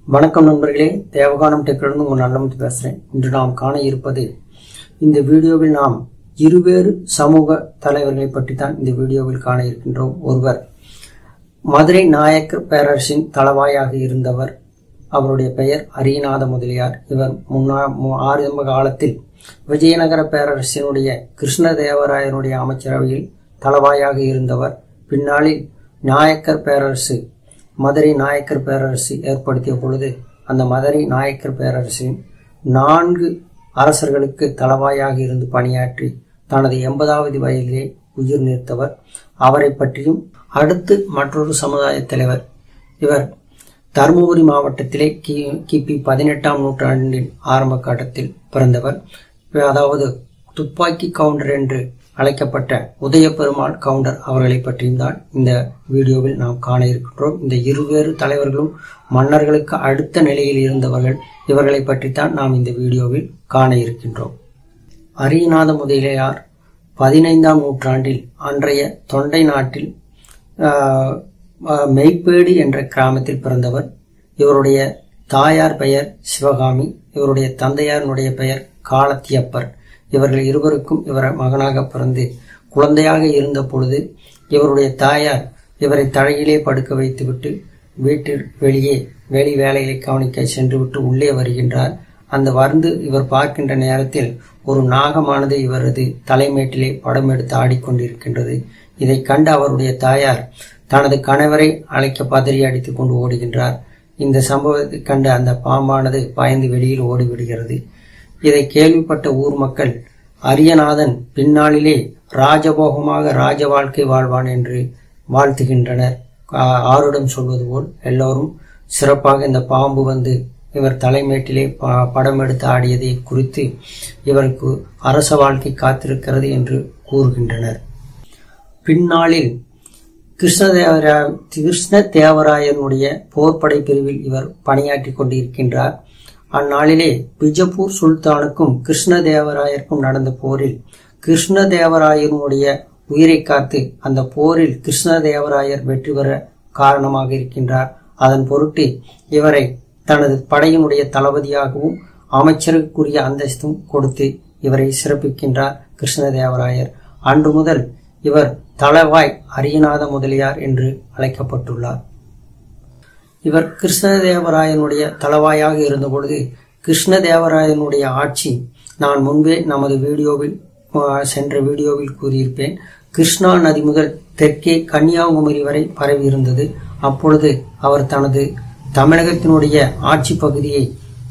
வணக்கம் நண்பர்களே தேவகானம் டெக்கிலிருந்து உங்கள் நல்லமுத்து பேசுகிறேன் இன்று நாம் காண இருப்பது இந்த வீடியோவில் நாம் இருவேறு சமூக தலைவர்களை பற்றி தான் இந்த வீடியோவில் காண இருக்கின்றோம் ஒருவர் மதுரை நாயக்கர் பேரரசின் தளவாயாக இருந்தவர் அவருடைய பெயர் அரியநாத முதலியார் இவர் முன்னா மு- ஆரம்ப காலத்தில் விஜயநகர பேரரசினுடைய கிருஷ்ணதேவராயனுடைய அமைச்சரவையில் தளவாயாக இருந்தவர் பின்னாளில் நாயக்கர் பேரரசு மதுரை நாயக்கர் பேரரசு ஏற்படுத்திய பொழுது அந்த மதுரை நாயக்கர் பேரரசின் நான்கு அரசர்களுக்கு தளவாயாக இருந்து பணியாற்றி தனது எண்பதாவது வயதிலே உயிர் நீர்த்தவர் அவரை பற்றியும் அடுத்து மற்றொரு சமுதாய தலைவர் இவர் தருமபுரி மாவட்டத்திலே கி கிபி பதினெட்டாம் நூற்றாண்டின் ஆரம்ப காலத்தில் பிறந்தவர் அதாவது துப்பாக்கி கவுண்டர் என்று அழைக்கப்பட்ட உதயபெருமாள் கவுண்டர் அவர்களை பற்றியும் தான் இந்த வீடியோவில் நாம் காண இருக்கின்றோம் இந்த இருவேறு தலைவர்களும் மன்னர்களுக்கு அடுத்த நிலையில் இருந்தவர்கள் இவர்களை பற்றித்தான் நாம் இந்த வீடியோவில் காண இருக்கின்றோம் அரியநாத முதலியார் பதினைந்தாம் நூற்றாண்டில் அன்றைய தொண்டை நாட்டில் ஆஹ், ஆஹ், மெய்ப்பேடு என்ற கிராமத்தில் பிறந்தவர் இவருடைய தாயார் பெயர் சிவகாமி இவருடைய தந்தையாரினுடைய பெயர் காலத்தியப்பர் இவர்கள் இருவருக்கும் இவர் மகனாக பிறந்து குழந்தையாக இருந்த பொழுது இவருடைய தாயார் இவரை தலையிலே படுக்க வைத்துவிட்டு வீட்டில் வெளியே வெளி வேலைகளை கவனிக்க சென்றுவிட்டு உள்ளே வருகின்றார் அந்த வந்து இவர் பார்க்கின்ற நேரத்தில் ஒரு நாகமானது இவரது தலைமேட்டிலே படம் எடுத்து ஆடிக்கொண்டிருக்கின்றது இதை கண்டு அவருடைய தாயார் தனது கணவரை அழைக்க பதறி அடித்துக் கொண்டு ஓடுகின்றார் இந்த சம்பவத்தை கண்டு அந்த பாம்பானது பயந்து வெளியில் ஓடிவிடுகிறது இதை கேள்விப்பட்ட ஊர் மக்கள் அரியநாதன் பின்னாளிலே ராஜபோகமாக ராஜ வாழ்க்கை வாழ்வான் என்று வாழ்த்துகின்றனர் ஆ- ஆருடம் சொல்வது போல் எல்லோரும் சிறப்பாக இந்த பாம்பு வந்து இவர் தலைமேட்டிலே ப- படம் எடுத்து ஆடியதை குறித்து இவருக்கு அரச வாழ்க்கை காத்திருக்கிறது என்று கூறுகின்றனர் பின்னாளில் கிருஷ்ணதேவரா கிருஷ்ணதேவராயனுடைய போர்ப்படை பிரிவில் இவர் பணியாற்றி கொண்டிருக்கின்றார் அந்நாளிலே பிஜப்பூர் சுல்தானுக்கும் கிருஷ்ணதேவராயருக்கும் நடந்த போரில் கிருஷ்ணதேவராயனுடைய உயிரை காத்து அந்த போரில் கிருஷ்ணதேவராயர் வெற்றி பெற காரணமாக இருக்கின்றார் அதன் பொருட்டு இவரை தனது படையினுடைய தளபதியாகவும் அமைச்சருக்குரிய அந்தஸ்தும் கொடுத்து இவரை சிறப்பிக்கின்றார் கிருஷ்ணதேவராயர் அன்று முதல் இவர் தளவாய் அரியநாத முதலியார் என்று அழைக்கப்பட்டுள்ளார் இவர் கிருஷ்ணதேவராயனுடைய தளவாயாக இருந்தபொழுது கிருஷ்ணதேவராயனுடைய ஆட்சி நான் முன்பே நமது வீடியோவில் ஆஹ், சென்ற வீடியோவில் கூறியிருப்பேன் கிருஷ்ணா நதி முதல் தெற்கே கன்னியாகுமரி வரை பரவி இருந்தது அப்பொழுது அவர் தனது தமிழகத்தினுடைய ஆட்சி பகுதியை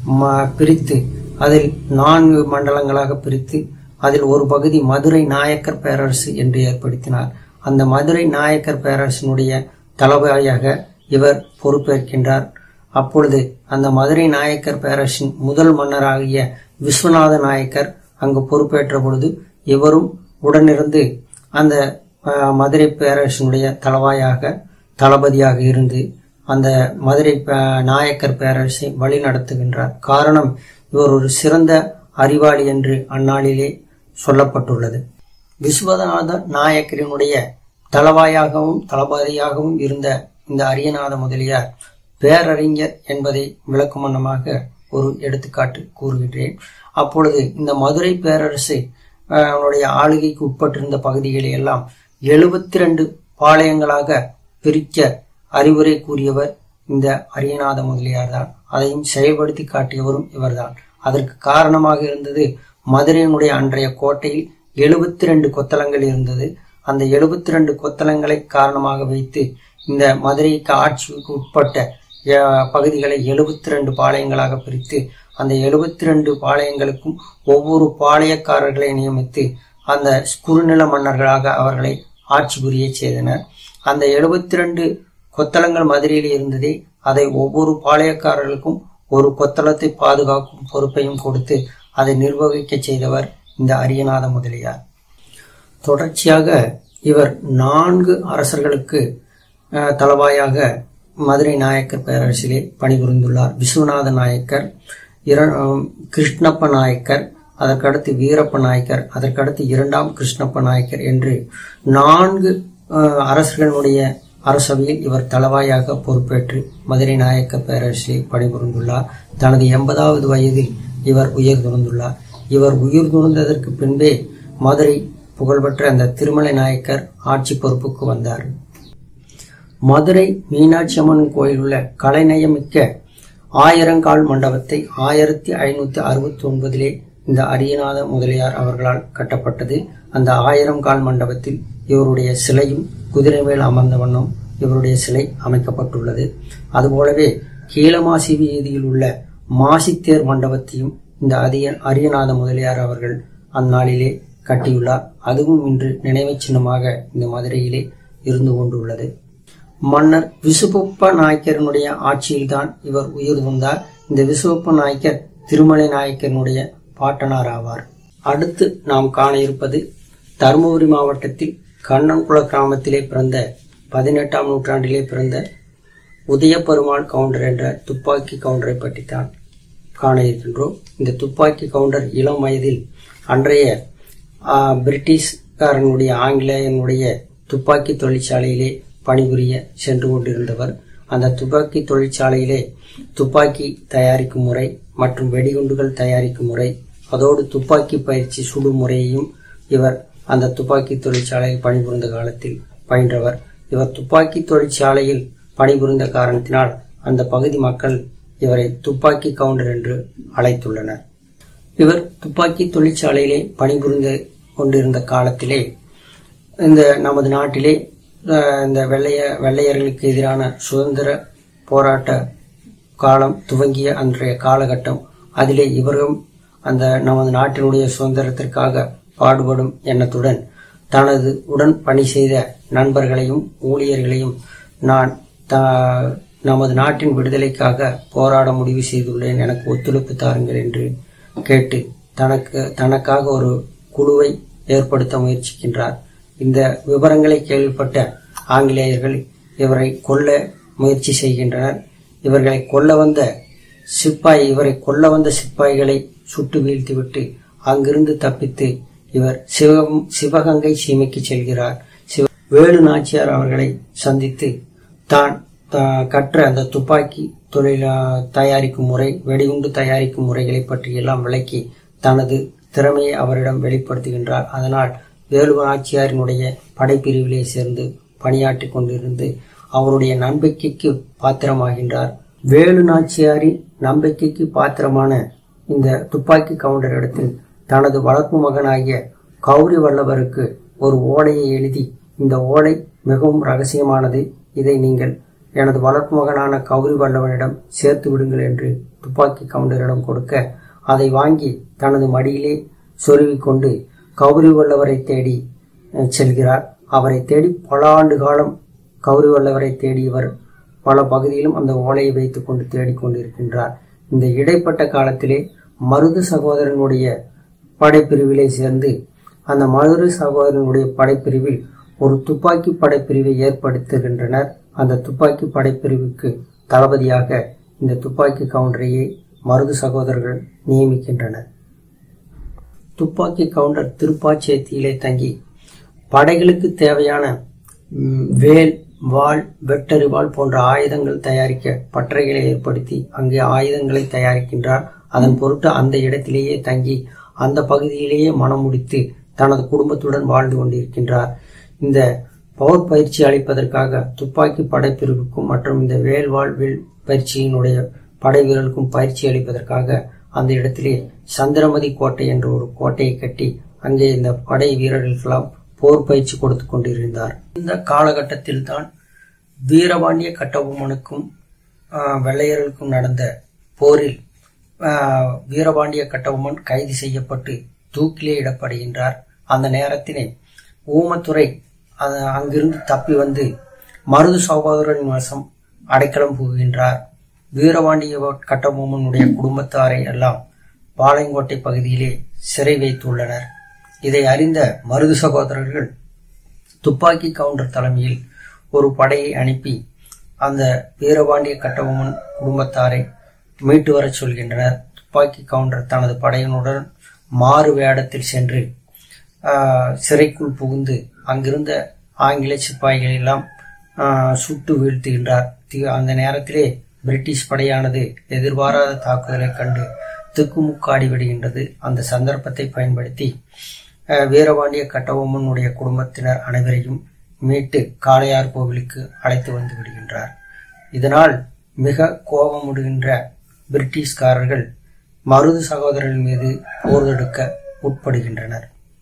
ம- பிரித்து அதில் நான்கு மண்டலங்களாக பிரித்து அதில் ஒரு பகுதி மதுரை நாயக்கர் பேரரசு என்று ஏற்படுத்தினார் அந்த மதுரை நாயக்கர் பேரரசினுடைய தளபதியாக இவர் பொறுப்பேற்கின்றார் அப்பொழுது அந்த மதுரை நாயக்கர் பேரரசின் முதல் மன்னராகிய விஸ்வநாத நாயக்கர் அங்கு பொறுப்பேற்ற பொழுது இவரும் உடனிருந்து அந்த அஹ், மதுரை பேரரசினுடைய தளவாயாக தளபதியாக இருந்து அந்த மதுரை அஹ், நாயக்கர் பேரரசை வழி நடத்துகின்றார் காரணம் இவர் ஒரு சிறந்த அறிவாளி என்று அந்நாளிலே சொல்லப்பட்டுள்ளது விஸ்வநாத நாயக்கரினுடைய தளவாயாகவும் தளபதியாகவும் இருந்த இந்த அரியநாத முதலியார் பேரறிஞர் என்பதை விளக்கும் வண்ணமாக ஒரு எடுத்துக்காட்டு கூறுகின்றேன் அப்பொழுது இந்த மதுரை பேரரசு அஹ், அவனுடைய ஆளுகைக்கு உட்பட்டிருந்த பகுதிகளை எல்லாம் எழுபத்தி ரெண்டு பாளையங்களாக பிரிக்க அறிவுரை கூறியவர் இந்த அரியநாத முதலியார் தான் அதையும் செயல்படுத்தி காட்டியவரும் இவர்தான் அதற்கு காரணமாக இருந்தது மதுரையினுடைய அன்றைய கோட்டையில் எழுபத்தி ரெண்டு கொத்தளங்கள் இருந்தது அந்த எழுபத்தி ரெண்டு கொத்தளங்களை காரணமாக வைத்து இந்த மதுரைக்கு ஆட்சிக்கு உட்பட்ட அஹ், பகுதிகளை எழுபத்தி ரெண்டு பாளையங்களாக பிரித்து அந்த எழுபத்தி ரெண்டு பாளையங்களுக்கும் ஒவ்வொரு பாளையக்காரர்களை நியமித்து அந்த குறுநில மன்னர்களாக அவர்களை ஆட்சி புரிய செய்தனர் அந்த எழுபத்தி ரெண்டு கொத்தளங்கள் மதுரையில் இருந்ததே அதை ஒவ்வொரு பாளையக்காரர்களுக்கும் ஒரு கொத்தளத்தை பாதுகாக்கும் பொறுப்பையும் கொடுத்து அதை நிர்வகிக்க செய்தவர் இந்த அரியநாத முதலியார் தொடர்ச்சியாக இவர் நான்கு அரசர்களுக்கு அஹ், தளவாயாக மதுரை நாயக்கர் பேரரசிலே பணிபுரிந்துள்ளார் விஸ்வநாத நாயக்கர் இர- அஹ், கிருஷ்ணப்ப நாயக்கர் அதற்கடுத்து வீரப்ப நாயக்கர் அதற்கடுத்து இரண்டாம் கிருஷ்ணப்ப நாயக்கர் என்று நான்கு அஹ், அரசர்களுடைய அரசவையில் இவர் தளவாயாக பொறுப்பேற்று மதுரை நாயக்க பேரரசிலே பணிபுரிந்துள்ளார் தனது எண்பதாவது வயதில் இவர் உயிர் துறந்துள்ளார் இவர் உயிர் துறந்ததற்கு பின்பே மதுரை புகழ்பெற்ற அந்த திருமலை நாயக்கர் ஆட்சி பொறுப்புக்கு வந்தார் மதுரை மீனாட்சி அம்மன் கோயில் உள்ள கலைநயமிக்க ஆயிரங்கால் மண்டபத்தை ஆயிரத்தி ஐநூத்தி அறுபத்தி ஒன்பதிலே இந்த அரியநாத முதலியார் அவர்களால் கட்டப்பட்டது அந்த ஆயிரம் கால் மண்டபத்தில் இவருடைய சிலையும் குதிரை மேல் அமர்ந்த வண்ணம் இவருடைய சிலை அமைக்கப்பட்டுள்ளது அதுபோலவே கீழமாசி வீதியில் உள்ள மாசித்தேர் மண்டபத்தையும் இந்த அதிய அரியநாத முதலியார் அவர்கள் அந்நாளிலே கட்டியுள்ளார் அதுவும் இன்று நினைவு சின்னமாக இந்த மதுரையிலே இருந்து கொண்டுள்ளது மன்னர் விசுபப்ப நாயக்கரனுடைய ஆட்சியில்தான் இவர் உயிர் துந்தார் இந்த விசுவப்ப நாயக்கர் திருமலை நாயக்கரனுடைய பாட்டனார் ஆவார் அடுத்து நாம் காண இருப்பது தருமபுரி மாவட்டத்தில் கண்ணன்குள கிராமத்திலே பிறந்த பதினெட்டாம் நூற்றாண்டிலே பிறந்த உதயபெருமாள் கவுண்டர் என்ற துப்பாக்கி கவுண்டரை பற்றித்தான் காண இருக்கின்றோம் இந்த துப்பாக்கி கவுண்டர் இளம் வயதில் அன்றைய ஆ, பிரிட்டிஷ்காரனுடைய ஆங்கிலேயனுடைய துப்பாக்கி தொழிற்சாலையிலே பணிபுரிய சென்று கொண்டிருந்தவர் அந்த துப்பாக்கி தொழிற்சாலையிலே துப்பாக்கி தயாரிக்கும் முறை மற்றும் வெடிகுண்டுகள் தயாரிக்கும் முறை அதோடு துப்பாக்கி பயிற்சி சுடும் முறையையும் இவர் அந்த துப்பாக்கி தொழிற்சாலையில் பணிபுரிந்த காலத்தில் பயின்றவர் இவர் துப்பாக்கி தொழிற்சாலையில் பணிபுரிந்த காரணத்தினால் அந்த பகுதி மக்கள் இவரை துப்பாக்கி கவுண்டர் என்று அழைத்துள்ளனர் இவர் துப்பாக்கி தொழிற்சாலையிலே பணிபுரிந்து கொண்டிருந்த காலத்திலே இந்த நமது நாட்டிலே அஹ், இந்த வெள்ளைய வெள்ளையர்களுக்கு எதிரான சுதந்திர போராட்ட காலம் துவங்கிய அன்றைய காலகட்டம் அதிலே இவரும் அந்த நமது நாட்டினுடைய சுதந்திரத்திற்காக பாடுபடும் எண்ணத்துடன் தனது உடன் பணி செய்த நண்பர்களையும் ஊழியர்களையும் நான் த- நமது நாட்டின் விடுதலைக்காக போராட முடிவு செய்துள்ளேன் எனக்கு ஒத்துழைப்பு தாருங்கள் என்று கேட்டு தனக்கு தனக்காக ஒரு குழுவை ஏற்படுத்த முயற்சிக்கின்றார் இந்த விவரங்களை கேள்விப்பட்ட ஆங்கிலேயர்கள் இவரை கொல்ல முயற்சி செய்கின்றனர் இவர்களை கொல்ல வந்த சிப்பாய் இவரை கொல்ல வந்த சிப்பாய்களை சுட்டு வீழ்த்திவிட்டு அங்கிருந்து தப்பித்து இவர் சிவகம் சிவகங்கை சீமைக்கு செல்கிறார் சிவ வேலு நாச்சியார் அவர்களை சந்தித்து தான் தா- கற்ற அந்த துப்பாக்கி தொழில தயாரிக்கும் முறை வெடிகுண்டு தயாரிக்கும் முறைகளை பற்றி எல்லாம் விளக்கி தனது திறமையை அவரிடம் வெளிப்படுத்துகின்றார் அதனால் வேலு நாச்சியாரினுடைய படைப்பிரிவிலே சேர்ந்து பணியாற்றிக் கொண்டிருந்து அவருடைய நம்பிக்கைக்கு பாத்திரமாகின்றார் வேலு நாச்சியாரின் நம்பிக்கைக்கு பாத்திரமான இந்த துப்பாக்கி கவுண்டர் இடத்தில் தனது வளர்ப்பு மகனாகிய கௌரி வல்லவருக்கு ஒரு ஓலையை எழுதி இந்த ஓலை மிகவும் ரகசியமானது இதை நீங்கள் எனது வளர்ப்பு மகனான கௌரி வல்லவனிடம் சேர்த்து விடுங்கள் என்று துப்பாக்கி கவுண்டரிடம் கொடுக்க அதை வாங்கி தனது மடியிலே சொருவிக்கொண்டு கௌரி வல்லவரை தேடி அஹ், செல்கிறார் அவரை தேடி பல ஆண்டு காலம் கௌரி வல்லவரை தேடியவர் பல பகுதியிலும் அந்த ஓலையை வைத்துக் கொண்டு தேடிக்கொண்டிருக்கின்றார் இந்த இடைப்பட்ட காலத்திலே மருது சகோதரனுடைய படைப்பிரிவிலே சேர்ந்து அந்த மருது சகோதரனுடைய படைப்பிரிவில் ஒரு துப்பாக்கி படைப்பிரிவை ஏற்படுத்துகின்றனர் அந்த துப்பாக்கி படைப்பிரிவுக்கு தளபதியாக இந்த துப்பாக்கி கவுண்டரையே மருது சகோதரர்கள் நியமிக்கின்றனர் துப்பாக்கி கவுண்டர் திருப்பாச்சேத்தியிலே தங்கி படைகளுக்கு தேவையான ம், வேல் வாள் வெட்டறிவாள் போன்ற ஆயுதங்கள் தயாரிக்க பட்டறைகளை ஏற்படுத்தி அங்கே ஆயுதங்களை தயாரிக்கின்றார் அதன் பொருட்டு அந்த இடத்திலேயே தங்கி அந்த பகுதியிலேயே மனம் முடித்து தனது குடும்பத்துடன் வாழ்ந்து கொண்டிருக்கின்றார் இந்த பவர் பயிற்சி அளிப்பதற்காக துப்பாக்கி படைப்பிரிவுக்கும் மற்றும் இந்த வேல்வாள் வில் பயிற்சியினுடைய படை வீரர்களுக்கும் பயிற்சி அளிப்பதற்காக அந்த இடத்திலே சந்திரமதி கோட்டை என்ற ஒரு கோட்டையை கட்டி அங்கே இந்த படை வீரர்களுக்கெல்லாம் போர் பயிற்சி கொடுத்து கொண்டிருந்தார் இந்த காலகட்டத்தில் தான் வீரபாண்டிய கட்டபொம்மனுக்கும் ஆஹ், வெள்ளையர்களுக்கும் நடந்த போரில் ஆஹ், வீரபாண்டிய கட்டபொம்மன் கைது செய்யப்பட்டு தூக்கிலே இடப்படுகின்றார் அந்த நேரத்திலே ஊமத்துறை அஹ், அங்கிருந்து தப்பி வந்து மருது சகோதரனின் வசம் அடைக்கலம் புகுகின்றார் வீரபாண்டிய கட்டபொம்மனுடைய குடும்பத்தாரை எல்லாம் பாளையங்கோட்டை பகுதியிலே சிறை வைத்துள்ளனர் இதை அறிந்த மருது சகோதரர்கள் துப்பாக்கி கவுண்டர் தலைமையில் ஒரு படையை அனுப்பி அந்த வீரபாண்டிய கட்டபொம்மன் குடும்பத்தாரை மீட்டு வரச் சொல்கின்றனர் துப்பாக்கி கவுண்டர் தனது படையினுடன் மாறு வேடத்தில் சென்று ஆஹ், சிறைக்குள் புகுந்து அங்கிருந்த ஆங்கில சிப்பாய்களை எல்லாம் ஆஹ், சுட்டு வீழ்த்துகின்றார் தி- அந்த நேரத்திலே பிரிட்டிஷ் படையானது எதிர்பாராத தாக்குதலை கண்டு திக்குமுக்காடி விடுகின்றது அந்த சந்தர்ப்பத்தை பயன்படுத்தி அஹ், வீரபாண்டிய கட்டபொம்மனுடைய குடும்பத்தினர் அனைவரையும் மீட்டு காளையார் கோவிலுக்கு அழைத்து வந்து விடுகின்றார் இதனால் மிக கோபமுடுகின்ற பிரிட்டிஷ்காரர்கள் மருது சகோதரர்கள் மீது போர் தொடுக்க உட்படுகின்றனர்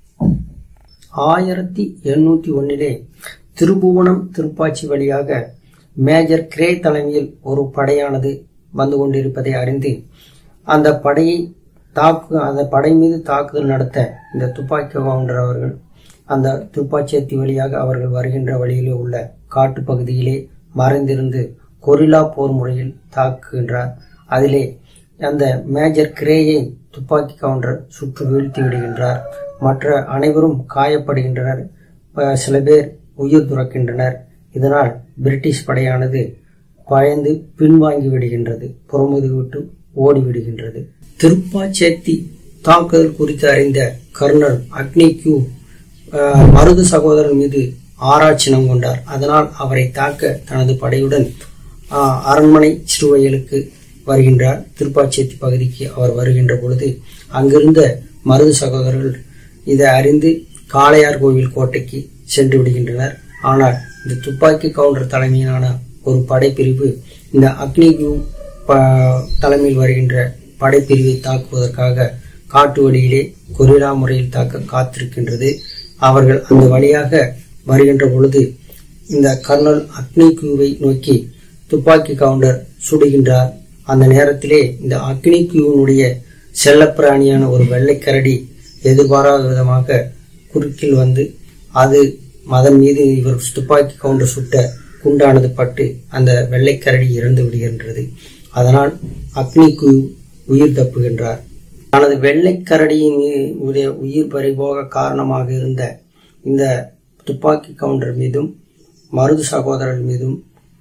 ஆயிரத்தி எண்ணூத்தி ஒன்னிலே திருபுவனம் திருப்பாச்சி வழியாக மேஜர் கிரே தலைமையில் ஒரு படையானது வந்து கொண்டிருப்பதை அறிந்து அந்த படையை தாக்கு அந்த படை மீது தாக்குதல் நடத்த இந்த துப்பாக்கி கவுண்டர் அவர்கள் அந்த துப்பாக்கியத்தி வழியாக அவர்கள் வருகின்ற வழியிலே உள்ள காட்டுப் பகுதியிலே மறைந்திருந்து கொரில்லா போர் முறையில் தாக்குகின்றார் அதிலே அந்த மேஜர் கிரேயை துப்பாக்கி கவுண்டர் சுற்று வீழ்த்தி விடுகின்றார் மற்ற அனைவரும் காயப்படுகின்றனர் அஹ் சில பேர் உயிர் துறக்கின்றனர் இதனால் பிரிட்டிஷ் படையானது பயந்து பின்வாங்கி விடுகின்றது புறமுது விட்டு ஓடி விடுகின்றது திருப்பாச்சேத்தி தாக்குதல் குறித்து அறிந்த கர்னல் அக்னி கியூ அஹ், மருது சகோதரன் மீது ஆராய்ச்சினம் கொண்டார் அதனால் அவரை தாக்க தனது படையுடன் அஹ், அரண்மனை சிறுவயலுக்கு வருகின்றார் திருப்பாச்சேத்தி பகுதிக்கு அவர் வருகின்ற பொழுது அங்கிருந்த மருது சகோதரர்கள் இதை அறிந்து காளையார் கோவில் கோட்டைக்கு சென்று விடுகின்றனர் ஆனால் இந்த துப்பாக்கி கவுண்டர் தலைமையிலான ஒரு படைப்பிரிவு இந்த அக்னி கியூ ப- தலைமையில் வருகின்ற படைப்பிரிவை தாக்குவதற்காக காட்டு வழியிலே கொரில்லா முறையில் தாக்க காத்திருக்கின்றது அவர்கள் அந்த வழியாக வருகின்ற பொழுது இந்த கர்னல் அக்னி கியூவை நோக்கி துப்பாக்கி கவுண்டர் சுடுகின்றார் அந்த நேரத்திலே இந்த அக்னி கியூனுடைய செல்லப்பிராணியான ஒரு வெள்ளைக்கரடி எதிர்பாராத விதமாக குறுக்கில் வந்து அது அதன் மீது இவர் துப்பாக்கி கவுண்டர் சுட்ட குண்டானது பட்டு அந்த வெள்ளைக்கரடி இறந்து விடுகின்றது அதனால் அக்னி கியூ உயிர் தப்புகின்றார் தனது வெள்ளைக்கரடியின் மீ- உடைய உயிர் பறிபோக காரணமாக இருந்த இந்த துப்பாக்கி கவுண்டர் மீதும் மருது சகோதரர் மீதும்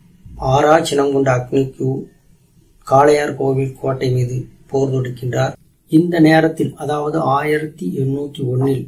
ஆறா சினம் கொண்ட அக்னிக்கு காளையார் கோவில் கோட்டை மீது போர் தொடுக்கின்றார் இந்த நேரத்தில் அதாவது ஆயிரத்தி எண்ணூற்றி ஒன்னில்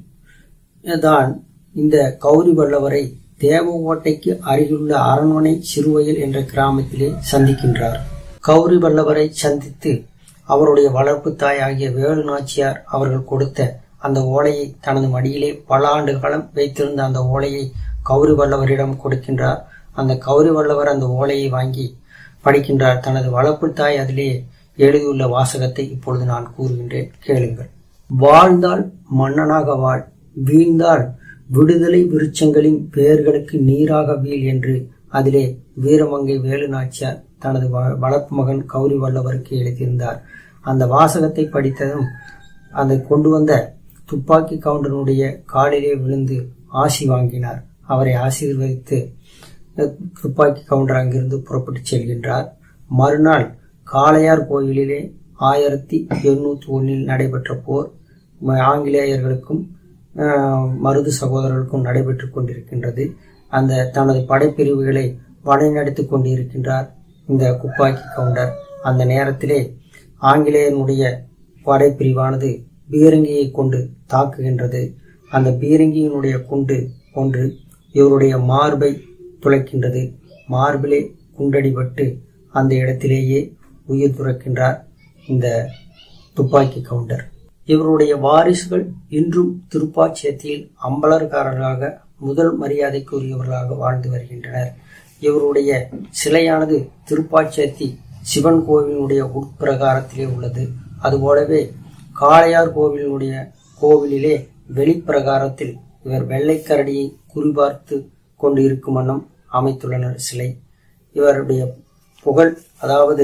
தான் இந்த கௌரி வல்லவரை தேவகோட்டைக்கு அருகிலுள்ள அரண்மனை சிறுவயல் என்ற கிராமத்திலே சந்திக்கின்றார் கௌரி வல்லவரை சந்தித்து அவருடைய வளர்ப்பு தாய் ஆகிய வேலு நாச்சியார் அவர்கள் கொடுத்த அந்த ஓலையை தனது மடியிலே பல ஆண்டு காலம் வைத்திருந்த அந்த ஓலையை கௌரி வல்லவரிடம் கொடுக்கின்றார் அந்த கௌரி வல்லவர் அந்த ஓலையை வாங்கி படிக்கின்றார் தனது வளர்ப்பு தாய் அதிலே எழுதியுள்ள வாசகத்தை இப்பொழுது நான் கூறுகின்றேன் கேளுங்கள் வாழ்ந்தால் மன்னனாக வாழ் வீழ்ந்தால் விடுதலை விருட்சங்களின் பெயர்களுக்கு நீராக வீழ் என்று அதிலே வீரமங்கை வேலு நாச்சியார் தனது வ- வளர்ப்பு மகன் கௌரி வல்லவருக்கு எழுதியிருந்தார் அந்த வாசகத்தை படித்ததும் அதை கொண்டு வந்த துப்பாக்கி கவுண்டனுடைய காலிலே விழுந்து ஆசி வாங்கினார் அவரை ஆசீர்வதித்து அஹ், துப்பாக்கி கவுண்டர் அங்கிருந்து புறப்பட்டுச் செல்கின்றார் மறுநாள் காளையார் கோயிலிலே ஆயிரத்தி எண்ணூத்தி ஒன்னில் நடைபெற்ற போர் ம- ஆங்கிலேயர்களுக்கும் அஹ், மருது சகோதரர்களுக்கும் நடைபெற்றுக் கொண்டிருக்கின்றது அந்த தனது படைப்பிரிவுகளை வழிநடத்திக் கொண்டிருக்கின்றார் இந்த துப்பாக்கி கவுண்டர் அந்த நேரத்திலே ஆங்கிலேயனுடைய படைப்பிரிவானது பீரங்கியை கொண்டு தாக்குகின்றது அந்த பீரங்கியினுடைய குண்டு ஒன்று இவருடைய மார்பை துளைக்கின்றது மார்பிலே குண்டடிபட்டு அந்த இடத்திலேயே உயிர் துறக்கின்றார் இந்த துப்பாக்கி கவுண்டர் இவருடைய வாரிசுகள் இன்றும் திருப்பாச்சேத்தியில் அம்பலர்காரர்களாக முதல் மரியாதைக்குரியவர்களாக வாழ்ந்து வருகின்றனர் இவருடைய சிலையானது திருப்பாச்சேத்தி சிவன் கோவிலினுடைய உட்பிரகாரத்திலே உள்ளது அதுபோலவே காளையார் கோவிலினுடைய கோவிலிலே வெளிப்பிரகாரத்தில் இவர் வெள்ளைக்கரடியை குறிபார்த்து கொண்டு இருக்கும் வண்ணம் அமைத்துள்ளனர் சிலை இவருடைய புகழ் அதாவது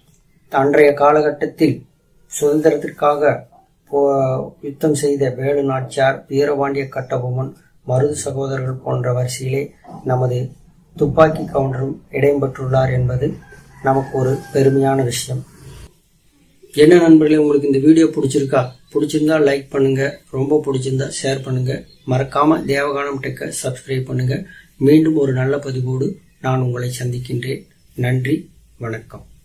அன்றைய காலகட்டத்தில் சுதந்திரத்திற்காக போ- யுத்தம் செய்த வேலு நாச்சியார் வீரபாண்டிய கட்டபொம்மன் மருது சகோதரர்கள் போன்ற வரிசையிலே நமது துப்பாக்கி கவுண்டரும் இடம்பெற்றுள்ளார் என்பது நமக்கு ஒரு பெருமையான விஷயம் என்ன நண்பர்களே உங்களுக்கு இந்த வீடியோ பிடிச்சிருக்கா பிடிச்சிருந்தா லைக் பண்ணுங்க ரொம்ப பிடிச்சிருந்தா ஷேர் பண்ணுங்க மறக்காம தேவகானம் டெக்க சப்ஸ்கிரைப் பண்ணுங்க மீண்டும் ஒரு நல்ல பதிவோடு நான் உங்களை சந்திக்கின்றேன் நன்றி வணக்கம்